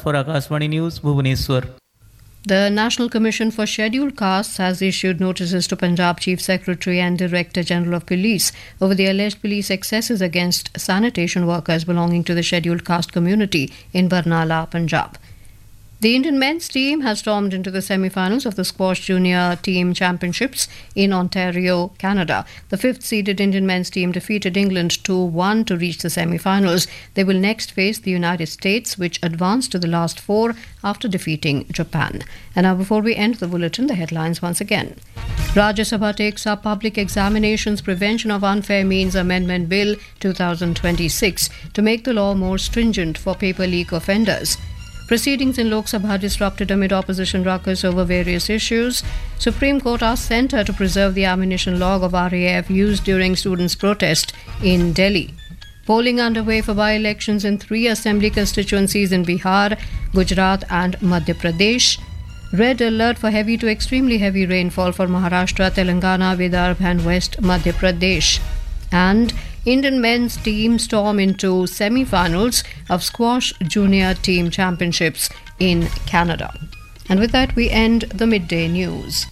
For Akashvani News, Bhubaneswar. The National Commission for Scheduled Castes has issued notices to Punjab Chief Secretary and Director General of Police over the alleged police excesses against sanitation workers belonging to the scheduled caste community in Barnala, Punjab. The Indian men's team has stormed into the semi-finals of the squash junior team championships in Ontario, Canada. The fifth-seeded Indian men's team defeated England 2-1 to reach the semi-finals. They will next face the United States, which advanced to the last four after defeating Japan. And now, before we end the bulletin, the headlines once again. Rajya Sabha takes up Public Examinations Prevention of Unfair Means Amendment Bill 2026 to make the law more stringent for paper leak offenders. Proceedings in Lok Sabha disrupted amid opposition ruckus over various issues. Supreme Court asked Centre to preserve the ammunition log of RAF used during students' protest in Delhi. Polling underway for by elections in three assembly constituencies in Bihar, Gujarat, and Madhya Pradesh. Red alert for heavy to extremely heavy rainfall for Maharashtra, Telangana, Vidarbha, and West Madhya Pradesh. And Indian men's team storm into semi finals of squash junior team championships in Canada. And with that, we end the midday news.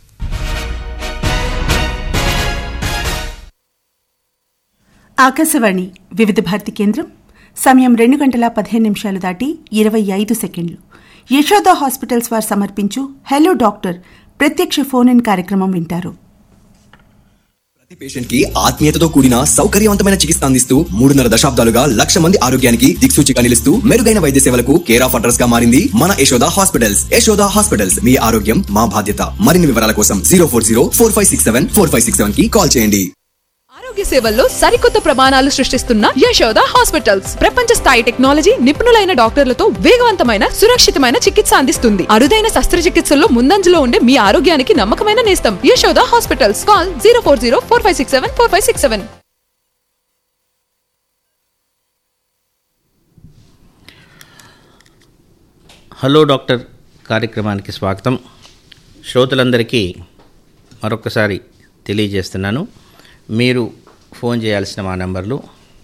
Akashvani వివిధ భారతి కేంద్రం సమయం రెండు గంటల పదిహేను నిమిషాలు దాటి ఇరవై ఐదు సెకండ్లు యశోద హాస్పిటల్స్ వారు సమర్పించు హలో డాక్టర్ ప్రత్యక్ష ఫోన్ ఇన్ కార్యక్రమం వింటారు ప్రతి పేషెంట్ కి ఆత్మీయతతో కూడిన సౌకర్యవంతమైన చికిత్స అందిస్తూ మూడున్నర దశాబ్దాలుగా లక్ష మంది ఆరోగ్యానికి దిక్సూచిగా నిలుస్తూ మెరుగైన వైద్య సేవలకు కేర్ ఆఫ్ అడ్రస్ గా మారింది మన యశోద హాస్పిటల్స్ యశోద హాస్పిటల్స్ మీ ఆరోగ్యం మా బాధ్యత మరిన్ని వివరాల కోసం zero four zero four five six seven four five six seven కి కాల్ చేయండి ఆరోగ్య సేవల్లో సరికొత్త ప్రమాణాలు సృష్టిస్తున్న యశోద హాస్పిటల్స్ ప్రపంచ స్థాయి టెక్నాలజీ నిపుణులైన డాక్టర్లతో వేగవంతమైన సురక్షితమైన చికిత్స అందిస్తుంది అరుదైన శస్త్రచికిత్సల్లో ముందంజలో ఉండే మీ ఆరోగ్యానికి నమ్మకమైన నేస్తం Yashoda hospitals call zero four zero four five six seven four five six seven hello doctor కార్యక్రమానికి స్వాగతం శ్రోతలందరికీ మరొకసారి తెలియజేస్తున్నాను మీరు ఫోన్ చేయాల్సిన మా నంబర్లు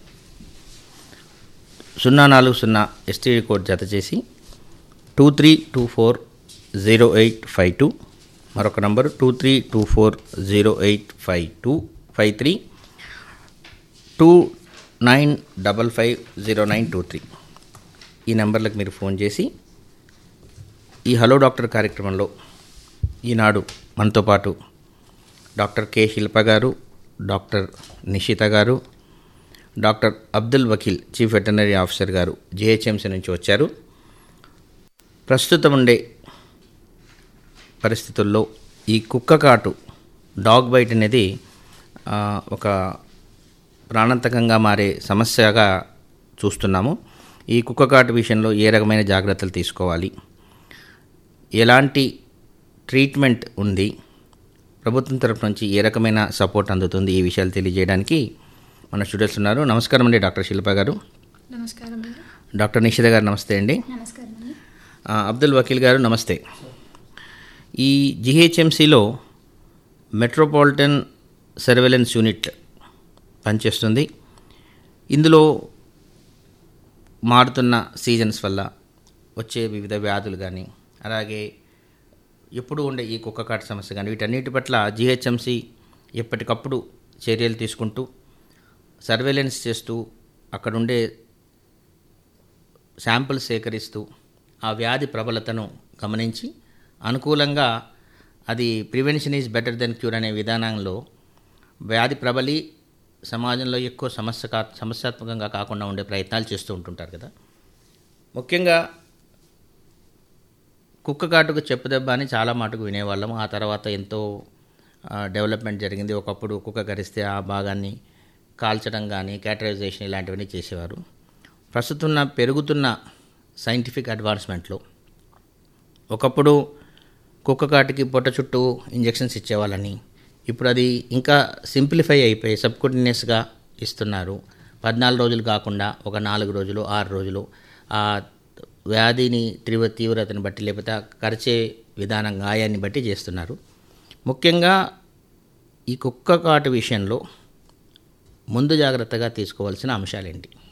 సున్నా నాలుగు సున్నా ఎస్టీడీ కోడ్ జత చేసి two three two four zero eight five two మరొక number two three two four zero eight five two five three two nine double five zero nine two three ఈ నెంబర్లకు మీరు ఫోన్ చేసి ఈ హలో డాక్టర్ కార్యక్రమంలో ఈనాడు మనతో పాటు డాక్టర్ కె శిల్ప గారు doctor Nishita garu doctor Abdul Wakeel chief veterinary officer garu GHMC నుంచి వచ్చారు ప్రస్తుతం ఉండే పరిస్థితుల్లో ఈ కుక్క కాటు డాగ్ బైట్ అనేది ఆ, ఒక ప్రాణాంతకంగా మారే సమస్యగా చూస్తున్నాము ఈ కుక్క కాటు విషయంలో ఏ రకమైన జాగ్రత్తలు తీసుకోవాలి ఎలాంటి ట్రీట్మెంట్ ఉంది ప్రభుత్వం తరపు నుంచి ఏ రకమైన సపోర్ట్ అందుతుంది ఈ విషయాలు తెలియజేయడానికి మన స్టూడెంట్స్ ఉన్నారు నమస్కారం అండి డాక్టర్ శిల్ప గారు నమస్కారం అండి డాక్టర్ నిషిత గారు నమస్తే అండి నమస్కారం అండి ఆ, అబ్దుల్ వకీల్ గారు నమస్తే ఈ జిహెచ్ఎంసిలో మెట్రోపాలిటన్ సర్వేలెన్స్ యూనిట్ పనిచేస్తుంది ఇందులో మారుతున్న సీజన్స్ వల్ల వచ్చే వివిధ వ్యాధులు కానీ అలాగే ఎప్పుడు ఉండే ఈ కుక్క కాటు సమస్య కానీ వీటన్నిటి పట్ల జిహెచ్ఎంసి ఎప్పటికప్పుడు చర్యలు తీసుకుంటూ సర్వేలెన్స్ చేస్తూ అక్కడుండే శాంపుల్స్ సేకరిస్తూ ఆ వ్యాధి ప్రబలతను గమనించి అనుకూలంగా అది prevention is better then cure అనే విధానంలో వ్యాధి ప్రబలి సమాజంలో ఎక్కువ సమస్య కా సమస్యాత్మకంగా కాకుండా ఉండే ప్రయత్నాలు చేస్తూ ఉంటుంటారు కదా ముఖ్యంగా కుక్క కాటుకు చెప్పు దెబ్బ అని చాలా మటుకు వినేవాళ్ళం ఆ తర్వాత ఎంతో ఆ, డెవలప్మెంట్ జరిగింది ఒకప్పుడు కుక్క కరిస్తే ఆ భాగాన్ని కాల్చడం కానీ క్యాటరైజేషన్ ఇలాంటివన్నీ చేసేవారు ప్రస్తుతం ఉన్న పెరుగుతున్న సైంటిఫిక్ అడ్వాన్స్మెంట్లో ఒకప్పుడు కుక్క కాటికి పొట్ట చుట్టూ ఇంజెక్షన్స్ ఇచ్చేవాళ్ళని ఇప్పుడు అది ఇంకా సింప్లిఫై అయిపోయి సబ్కుటినియస్గా ఇస్తున్నారు పద్నాలుగు రోజులు కాకుండా ఒక నాలుగు రోజులు ఆరు రోజులు ఆ వ్యాధిని తీవ్ర తీవ్రతను బట్టి లేకపోతే ఆ కరిచే విధానం గాయాన్ని బట్టి చేస్తున్నారు ముఖ్యంగా ఈ కుక్క కాటు విషయంలో ముందు జాగ్రత్తగా తీసుకోవాల్సిన అంశాలేంటి